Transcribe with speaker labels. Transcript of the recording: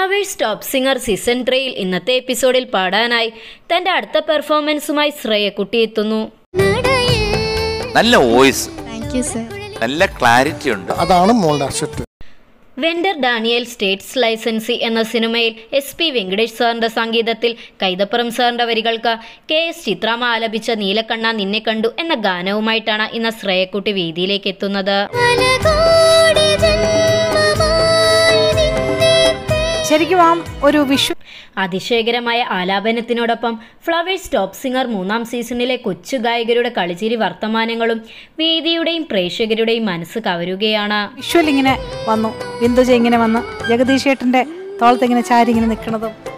Speaker 1: flowers top singer season ത്രീയിൽ ഇന്നത്തെ എപ്പിസോഡിൽ പാടാനായി തന്റെ അടുത്ത പെർഫോമൻസുമായി ശ്രേയക്കുട്ടി എത്തുന്നു
Speaker 2: നല്ല വോയിസ്
Speaker 3: താങ്ക് യു സർ
Speaker 2: നല്ല ക്ലാരിറ്റി ഉണ്ട്
Speaker 4: അതാണ് മോളുടെ asset
Speaker 1: vendor Daniel states licensee എന്ന സിനിമയിൽ എസ് പി വെങ്കടേഷ് സാറിന്റെ സംഗീതത്തിൽ കൈതപ്പുറം സാറിന്റെ വരികൾക്ക് കെ എസ് ചിത്രാമ ആലപിച്ച നീലക്കണ്ണ നിന്നെ കണ്ടു എന്ന ഗാനവുമായിട്ടാണ് ഇന്ന് ശ്രേയക്കുട്ടി വേദിയിലേക്ക് എത്തുന്നത്
Speaker 5: ശരിക്കും ആ ഒരു വിഷു
Speaker 1: അതിശയകരമായ ആലാപനത്തിനോടൊപ്പം ഫ്ലവേഴ്സ് ടോപ്പ് സിംഗർ മൂന്നാം സീസണിലെ കൊച്ചു ഗായകരുടെ കളിച്ചിരി വർത്തമാനങ്ങളും വേദിയുടെയും പ്രേക്ഷകരുടെയും മനസ്സ് കവരുകയാണ്
Speaker 5: വിഷ്വൽ ഇങ്ങനെ വന്നു ബിന്ദുജ ഇങ്ങനെ വന്ന് ജഗദീഷ് ഏട്ടൻ്റെ തോളത്ത് ഇങ്ങനെ ചാരി ഇങ്ങനെ നിൽക്കുന്നതും